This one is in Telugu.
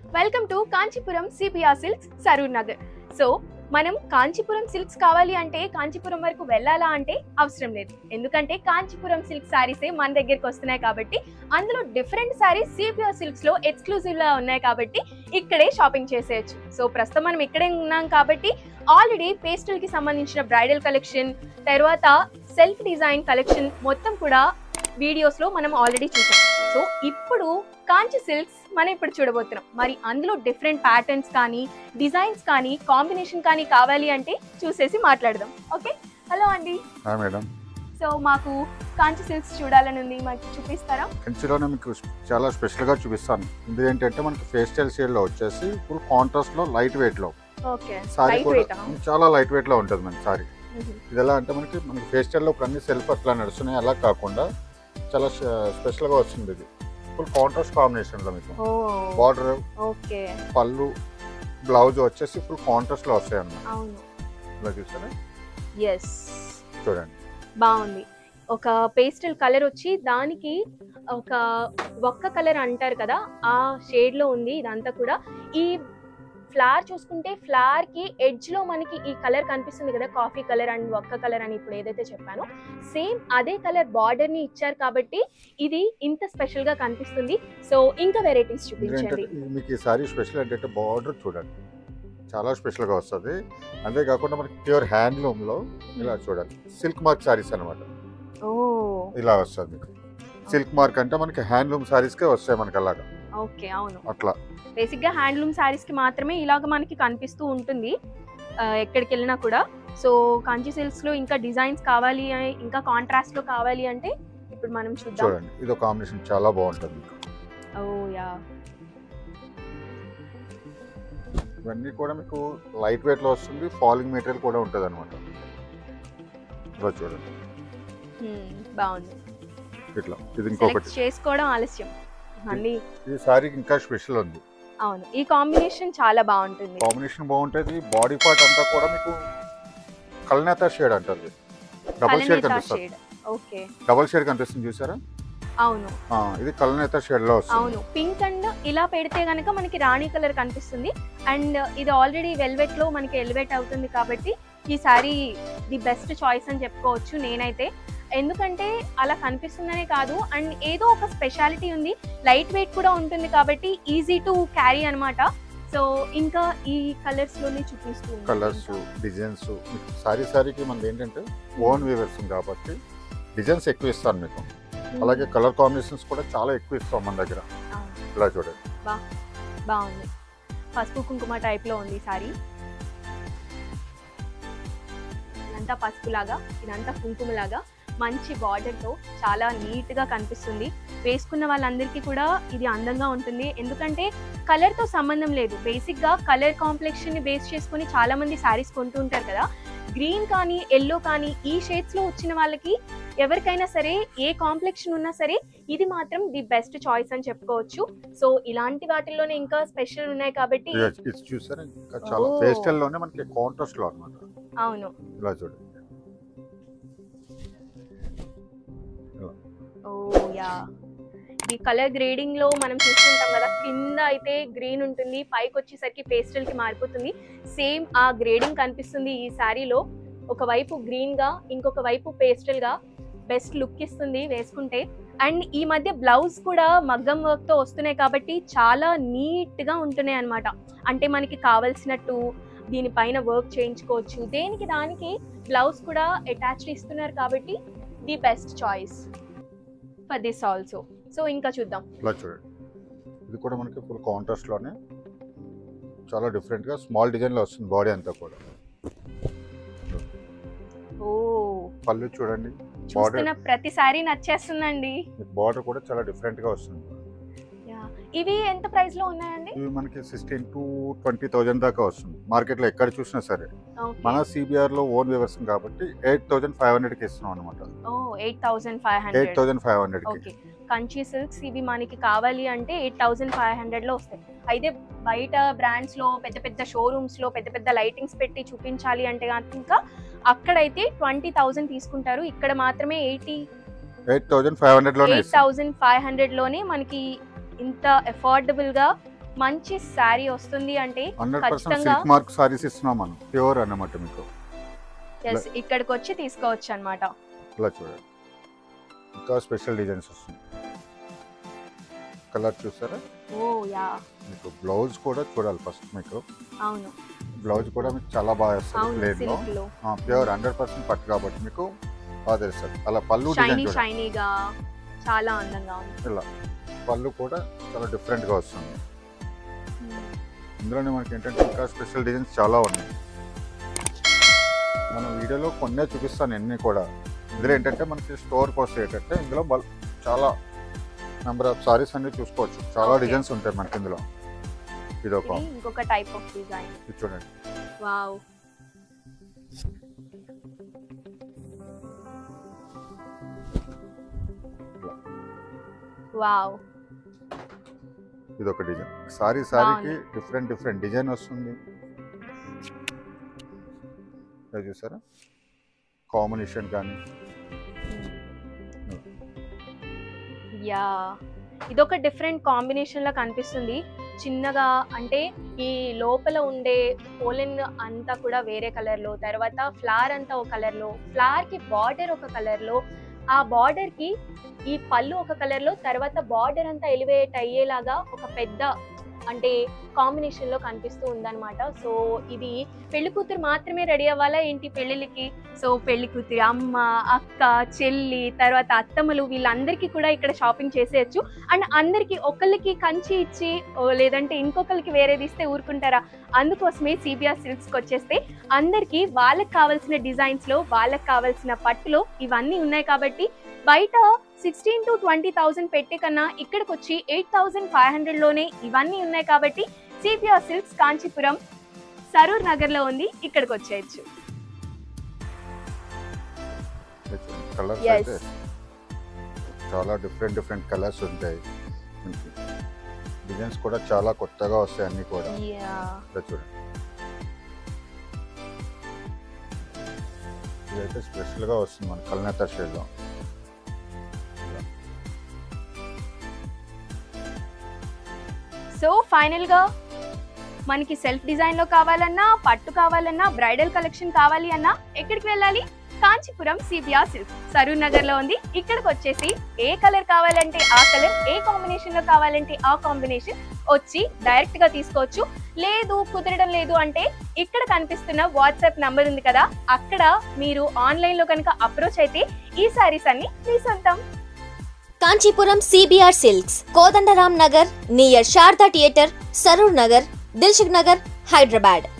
Welcome to Kanchipuram CPR silks Saroor Nagar so మనం కాంచీపురం సిల్క్స్ కావాలి అంటే కాంచీపురం వరకు వెళ్ళాలా అంటే అవసరం లేదు ఎందుకంటే కాంచీపురం సిల్క్ శారీసే మన దగ్గరికి వస్తున్నాయి కాబట్టి అందులో డిఫరెంట్ శారీస్ సిపిఆర్ సిల్క్స్ లో ఎక్స్క్లూజివ్ గా ఉన్నాయి కాబట్టి ఇక్కడే షాపింగ్ చేసేయచ్చు సో ప్రస్తుతం మనం ఇక్కడే ఉన్నాం కాబట్టి ఆల్రెడీ పేస్టల్ కి సంబంధించిన బ్రైడల్ కలెక్షన్ తర్వాత సెల్ఫ్ డిజైన్ కలెక్షన్ మొత్తం కూడా వీడియోస్ లో మనం ఆల్రెడీ చూసాం సో ఇప్పుడు కాంచి సిల్క్స్ మనం ఇప్పుడు చూడబోతున్నాం మరి అందులో డిఫరెంట్ ప్యాటర్న్స్ కానీ డిజైన్స్ కానీ కాంబినేషన్ కానీ కావాలి అంటే చూసేసి మాట్లాడదాం ఓకే హలో అండి హాయ్ మేడం సో మాకు కాంచి సిల్క్స్ చూడాలని ఉంది మాకు చూపిస్తారా కంచిలోనే మీకు చాలా స్పెషల్గా చూపిస్తాను ఇది ఏంటంటే మనకి ఫేస్టైల్ షేడ్లో వచ్చేసి ఫుల్ కాంట్రాస్ట్లో లైట్ వెయిట్లో ఓకే సారీ లైట్ కూడా వెయిట్ చాలా లైట్ వెయిట్లో ఉంటుంది మనకి సారీ ఇది ఎలా అంటే మనకి మనకి ఫేస్టైల్లో ఇప్పుడు అన్ని సెల్ఫ్ అట్లా నడుస్తున్నాయి అలా కాకుండా చాలా స్పెషల్గా వస్తుంది ఇది ఫుల్ కాంట్రాస్ట్ కాంబినేషన్లో మీకు ఓ బార్డర్ ఓకే పళ్ళు బ్లౌజ్ వచ్చేసి ఫుల్ కాంట్రాస్ట్లో వస్తాయి అన్నమాట అవును ఇలా చూసారా ఎస్ చూడండి బాగుంది ఒక పేస్టల్ కలర్ వచ్చి దానికి ఒక ఒక్క కలర్ అంటారు కదా ఆ షేడ్ లో ఉంది ఇదంతా కూడా ఈ ఫ్లవర్ చూసుకుంటే ఫ్లవర్ కి ఎడ్జ్ లో మనకి ఈ కలర్ కనిపిస్తుంది కదా కాఫీ కలర్ అండ్ ఒక్క కలర్ అని ఇప్పుడు ఏదైతే చెప్పానో సేమ్ అదే కలర్ బార్డర్ ని ఇచ్చారు కాబట్టి ఇది ఇంత స్పెషల్ గా కనిపిస్తుంది సో ఇంకా వెరైటీస్ చూపించండి ఏంటంటే మీకు ఈ సారీ స్పెషల్ ఏంటంటే బార్డర్ చూడండి చాలా స్పెషల్గా వస్తుంది అంతేకాకుండా మనకి ప్యూర్ హ్యాండ్లూమ్లో ఇలా చూడాలి సిల్క్ మార్క్ సారీస్ అనమాట ఓ ఇలా వస్తుంది మీకు సిల్క్ మార్క్ అంటే మనకి హ్యాండ్లూమ్ సారీస్కే వస్తాయి మనకి అలాగా ఓకే అవును అట్లా బేసిక్ గా హ్యాండ్లూమ్ శారీస్ కి మాత్రమే ఇలాగ మనకి కనిపిస్తూ ఉంటుంది ఆ, ఎక్కడికి వెళ్ళినా కూడా సో కాంచీ సిల్క్స్ లో ఇంకా డిజైన్స్ కావాలి అని- ఇంకా కాంట్రాస్ట్ లో కావాలి అంటే ఇప్పుడు మనం చూద్దాం చూడండి ఇది ఒక కాంబినేషన్ చాలా బాగుంటుంది మీకు ఓ యా ఇవన్నీ కూడా మీకు లైట్ వెయిట్ లో వస్తుంది ఫాలింగ్ మెటీరియల్ కూడా ఉంటుంది అనమాట ఇలా చూడండి బాగుంది ఇట్లా ఇది ఇంకొకటి సెలెక్ట్ చేసుకోవడం ఆలస్యం అన్ని ఈ సారీకి ఇంకా స్పెషల్ ఉంది అవును ఈ కాంబినేషన్ చాలా బాగుంటుంది కాంబినేషన్ బాగుంటుంది బాడీ పార్ట్ అంతా కూడా మీకు కల్నేత షేడ్ అంటారు డబుల్ షేడ్ కనిపిస్తుంది షేడ్ ఓకే డబుల్ షేడ్ కనిపిస్తుంది చూసారా అవును ఆ, ఇది కల్నేత షేడ్ లో వస్తుంది అవును పింక్ అండ్ ఇలా పెడితే గనక మనకి రాణి కలర్ కనిపిస్తుంది అండ్ ఇది ఆల్రెడీ వెల్వెట్ లో మనకి ఎలివేట్ అవుతుంది కాబట్టి ఈ సారీ ది బెస్ట్ చాయిస్ అని చెప్పుకోవచ్చు నేనైతే ఎందుకంటే అలా కనిపిస్తుందనే కాదు అండ్ ఏదో ఒక స్పెషాలిటీ ఉంది లైట్ వెయిట్ కూడా ఉంటుంది కాబట్టి ఈజీ టు క్యారీ అన్నమాట సో ఇంకా ఈ కలర్స్ లోనే చూపిస్తూ ఉన్నాను కలర్స్ ఇంకా. డిజైన్స్ సారీ సారీకి మనది ఏంటంటే ఓన్ వీవర్స్ కాబట్టి డిజైన్స్ ఎక్కువ ఇస్తాను మీకు అలాగే కలర్ కాంబినేషన్స్ కూడా చాలా ఎక్కువ ఇస్తాం మన దగ్గర అవును. ఇలా చూడండి బాగుంది పసుపు కుంకుమ టైప్ లో ఉంది సారీ ఇదంతా పసుపు లాగా ఇదంతా కుంకుమ లాగా మంచి బార్డర్ తో చాలా నీట్ గా కనిపిస్తుంది వేసుకున్న వాళ్ళందరికీ కూడా ఇది అందంగా ఉంటుంది ఎందుకంటే కలర్ తో సంబంధం లేదు బేసిక్ గా కలర్ కాంప్లెక్షన్ ని బేస్ చేసుకుని చాలా మంది శారీస్ కొంటూ ఉంటారు కదా గ్రీన్ కానీ ఎల్లో కానీ ఈ షేడ్స్ లో వచ్చిన వాళ్ళకి ఎవరికైనా సరే ఏ కాంప్లెక్షన్ ఉన్నా సరే ఇది మాత్రం ది బెస్ట్ చాయిస్ అని చెప్పుకోవచ్చు సో ఇలాంటి వాటిల్లోనే ఇంకా స్పెషల్ ఉన్నాయి కాబట్టి ఇది- ఇది చూసారా ఇంకా చాలా ఓ. పేస్టల్ లోనే మనకి కాంట్రాస్ట్ లో అనమాట అవును ఇలా చూడండి ఓ యా ఈ కలర్ గ్రేడింగ్ లో మనం చూస్తుంటాం కదా కింద అయితే గ్రీన్ ఉంటుంది పైకి వచ్చేసరికి పేస్టల్ కి మారిపోతుంది సేమ్ ఆ గ్రేడింగ్ కనిపిస్తుంది ఈ శారీలో ఒక వైపు గ్రీన్ గా ఇంకొక వైపు పేస్టల్ గా బెస్ట్ లుక్ ఇస్తుంది వేసుకుంటే అండ్ ఈ మధ్య బ్లౌజ్ కూడా మగ్గం వర్క్ తో వస్తున్నాయి కాబట్టి చాలా నీట్ గా ఉంటున్నాయి అన్నమాట అంటే మనకి కావలసినట్టు దీనిపైన వర్క్ చేయించుకోవచ్చు దేనికి దానికి బ్లౌజ్ కూడా అటాచ్డ్ ఇస్తున్నారు కాబట్టి the best choice for this also so ఇంకా చూద్దాం ఇలా చూడండి ఇది కూడా మనకి ఫుల్ కాంట్రాస్ట్ లోనే చాలా డిఫరెంట్ గా స్మాల్ డిజైన్ లో వస్తుంది బాడీ అంతా కూడా ఓ పళ్ళు చూడండి చూస్తున్న ప్రతిసారి నచ్చేస్తుందండి బార్డర్ కూడా చాలా డిఫరెంట్ గా వస్తుంది Yeah. ఇవి ఎంత ప్రైస్ లో ఉన్నాయండి ఇవి మనకి సిక్స్టీన్ టు ట్వంటీ థౌజండ్ దాకా వస్తుంది మార్కెట్ లో ఎక్కడ చూసినా సరే Okay. మన సిబిఆర్ లో ఓన్ వ్యవస్థ కాబట్టి ఎయిట్ థౌసండ్ ఫైవ్ హండ్రెడ్ కి ఇస్తున్నాం అనమాట ఓ eight thousand five eight hundred thousand five hundred కి ఓకే కంచి సిల్క్స్ ఇవి మనకి కావాలి అంటే ఎయిట్ థౌసండ్ ఫైవ్ హండ్రెడ్ లో వస్తాయి అయితే బయట బ్రాండ్స్ లో పెద్ద పెద్ద షోరూమ్స్ లో పెద్ద పెద్ద లైటింగ్స్ పెట్టి చూపించాలి అంటే ఇంకా అక్కడైతే ట్వంటీ థౌసండ్ తీసుకుంటారు ఇక్కడ మాత్రమే eighty eight thousand five hundred లోనే ఎయిట్ ఇస్తాం థౌసండ్ ఫైవ్ హండ్రెడ్ లోనే మనకి ఇంత అఫోర్డబుల్ గా మంచి శారీ వస్తుంది అంటే హండ్రెడ్ పర్సెంట్ ఖచ్చితంగా సిల్క్ మార్క్ సారీస్ ఇస్తున్నాం మనం ప్యూర్ అన్నమాట మీకు yes, ఇక్కడికి వచ్చి తీసుకోవచ్చు అనమాట ఇలా చూడండి ఇంకా స్పెషల్ డిజైన్స్ వస్తుంది కలర్ చూసారా ఓ యా మీకు బ్లౌజ్ కూడా చూడాలి ఫస్ట్ మీకు అవును బ్లౌజ్ కూడా మీకు చాలా బాగా వస్తుంది అవును ప్లేన్ లో సిల్క్ లో ప్యూర్ హండ్రెడ్ పర్సెంట్ పట్టు కాబట్టి మీకు బాగా తెలుస్తుంది అలా పళ్ళు డిజైన్ షైనీ చూడండి షైనీగా చాలా అందంగా ఉంది ఇలా పళ్ళు కూడా చాలా డిఫరెంట్ గా వస్తుంది ఇందులోనే మనకి ఏంటంటే ఇంకా స్పెషల్ డిజైన్స్ చాలా ఉన్నాయి మన వీడియోలో కొన్నే చూపిస్తాను ఎన్ని కూడా ఇందులో ఏంటంటే మనకి స్టోర్కి వస్తే ఏంటంటే ఇందులో బల్ చాలా నెంబర్ ఆఫ్ సారీస్ అన్ని చూసుకోవచ్చు చాలా Okay. డిజైన్స్ ఉంటాయి మనకి ఇందులో ఇది ఒక ఇది ఇంకొక టైప్ ఆఫ్ డిజైన్ ఇది చూడండి వావ్ వావ్ ఇది ఒక డిజైన్ సారీ సారీకి బాగుంది. డిఫరెంట్ డిఫరెంట్ డిజైన్ వస్తుంది ఇది చూసారా కాంబినేషన్ కానీ యా ఇదొక డిఫరెంట్ కాంబినేషన్ లా కనిపిస్తుంది చిన్నగా అంటే ఈ లోపల ఉండే పోలెన్ అంతా కూడా వేరే కలర్ లో తర్వాత ఫ్లవర్ అంతా ఒక కలర్ లో ఫ్లవర్ కి బార్డర్ ఒక కలర్ లో ఆ బార్డర్ కి ఈ పళ్ళు ఒక కలర్ లో తర్వాత బార్డర్ అంతా ఎలివేట్ అయ్యేలాగా ఒక పెద్ద అంటే కాంబినేషన్ లో కనిపిస్తూ ఉందన్నమాట సో ఇది పెళ్లి కూతురు మాత్రమే రెడీ అవ్వాలా ఏంటి పెళ్ళిళ్ళకి సో పెళ్లి కూతురి అమ్మ అక్క చెల్లి తర్వాత అత్తమ్మలు వీళ్ళందరికీ కూడా ఇక్కడ షాపింగ్ చేసేయచ్చు అండ్ అందరికి ఒకళ్ళకి కంచి ఇచ్చి ఓ లేదంటే ఇంకొకరికి వేరేది ఇస్తే ఊరుకుంటారా అందుకోసమే సిబిఆర్ సిల్క్స్కి వచ్చేస్తే అందరికీ వాళ్ళకి కావాల్సిన డిజైన్స్లో వాళ్ళకి కావాల్సిన పట్టులో ఇవన్నీ ఉన్నాయి కాబట్టి బయట సిక్స్టీన్ టు ట్వంటీ థౌసండ్ పెట్టే కన్నా ఇక్కడికి వచ్చి ఎయిట్ థౌసండ్ ఫైవ్ హండ్రెడ్లోనే ఇవన్నీ ఉన్నాయి కాబట్టి సిబిఆర్ సిల్క్స్ కాంచీపురం సరూర్ నగర్లో ఉంది ఇక్కడికి వచ్చేయచ్చు కలర్స్ Yes. అయితే చాలా డిఫరెంట్ డిఫరెంట్ కలర్స్ ఉంటాయి డిజైన్స్ కూడా చాలా కొత్తగా వస్తాయి అన్ని కూడా ఇలా చూడండి ఇదైతే స్పెషల్గా వస్తుంది మన కల్నేత షేడ్లో సో ఫైనల్ గా మనకి సెల్ఫ్ డిజైన్ లో కావాలన్నా పట్టు కావాలన్నా బ్రైడల్ కలెక్షన్ కావాలి అన్నా ఎక్కడికి వెళ్ళాలి కాంచీపురం సిబిఆర్ సిల్క్ సరూర్ నగర్ లో ఉంది ఇక్కడికి వచ్చేసి ఏ కలర్ కావాలంటే ఆ కలర్ ఏ కాంబినేషన్ లో కావాలంటే ఆ కాంబినేషన్ వచ్చి డైరెక్ట్ గా తీసుకోవచ్చు లేదు కుదరడం లేదు అంటే ఇక్కడ కనిపిస్తున్న వాట్సాప్ నంబర్ ఉంది కదా అక్కడ మీరు ఆన్లైన్ లో కనుక అప్రోచ్ అయితే ఈ సారీస్ అన్ని మీ సొంతం Kanchipuram CBR silks Kodandaram Nagar near Sharada theatre Saroor Nagar Dilsukh Nagar Hyderabad